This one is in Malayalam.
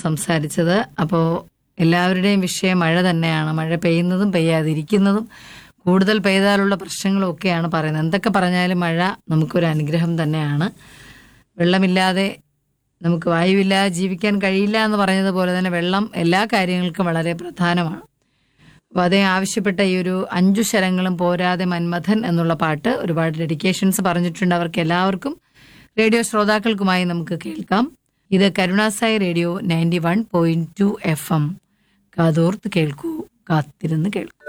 സംസാരിച്ചത് അപ്പോൾ എല്ലാവരുടെയും വിഷയം മഴ തന്നെയാണ് മഴ പെയ്യുന്നതും പെയ്യാതിരിക്കുന്നതും കൂടുതൽ പെയ്താലുള്ള പ്രശ്നങ്ങളും ഒക്കെയാണ് പറയുന്നത് എന്തൊക്കെ പറഞ്ഞാലും മഴ നമുക്കൊരു അനുഗ്രഹം തന്നെയാണ് വെള്ളമില്ലാതെ നമുക്ക് വായുവില്ലാതെ ജീവിക്കാൻ കഴിയില്ല എന്ന് പറഞ്ഞതുപോലെ തന്നെ വെള്ളം എല്ലാ കാര്യങ്ങൾക്കും വളരെ പ്രധാനമാണ് അപ്പോൾ അതേ ആവശ്യപ്പെട്ട ഈ ഒരു അഞ്ചു ശരങ്ങളും പോരാതെ മന്മഥൻ എന്നുള്ള പാട്ട് ഒരുപാട് ഡെഡിക്കേഷൻസ് പറഞ്ഞിട്ടുണ്ട് അവർക്ക് എല്ലാവർക്കും റേഡിയോ ശ്രോതാക്കൾക്കുമായി നമുക്ക് കേൾക്കാം ഇത് കരുണാസായി radio ninety one point two F M കാതോർത്ത് കേൾക്കൂ കാത്തിരുന്ന് കേൾക്കൂ